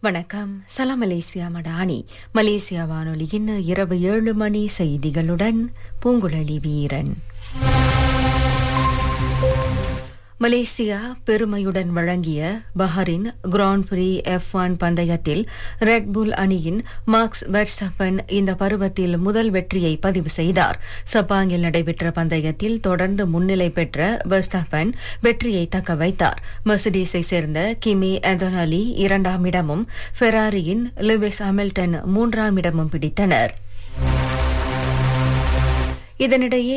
வணக்கம் சலாம் Malaysia Madani Malaysia வானொலியின் இரவு ஏழு மணி செய்திகளுடன் பூங்குழலி வீரன் மலேசியா பெருமையுடன் வழங்கிய Bahrain grand prix F one பந்தயத்தில் ரெட்புல் அணியின் மார்க்ஸ் வெட்ஸ்டபன் இந்த பருவத்தில் முதல் வெற்றியை பதிவு செய்தார் சப்பாங்கில் நடைபெற்ற பந்தயத்தில் தொடர்ந்து முன்னிலை பெற்ற வெஸ்டபன் வெற்றியை தக்க வைத்தார் மெர்சிடீஸை சேர்ந்த கிமி எதனலி இரண்டாம் இடமும் ஃபெராரியின் லிவிஸ் ஹாமில்டன் மூன்றாம் இடமும் பிடித்தனர் இதனிடையே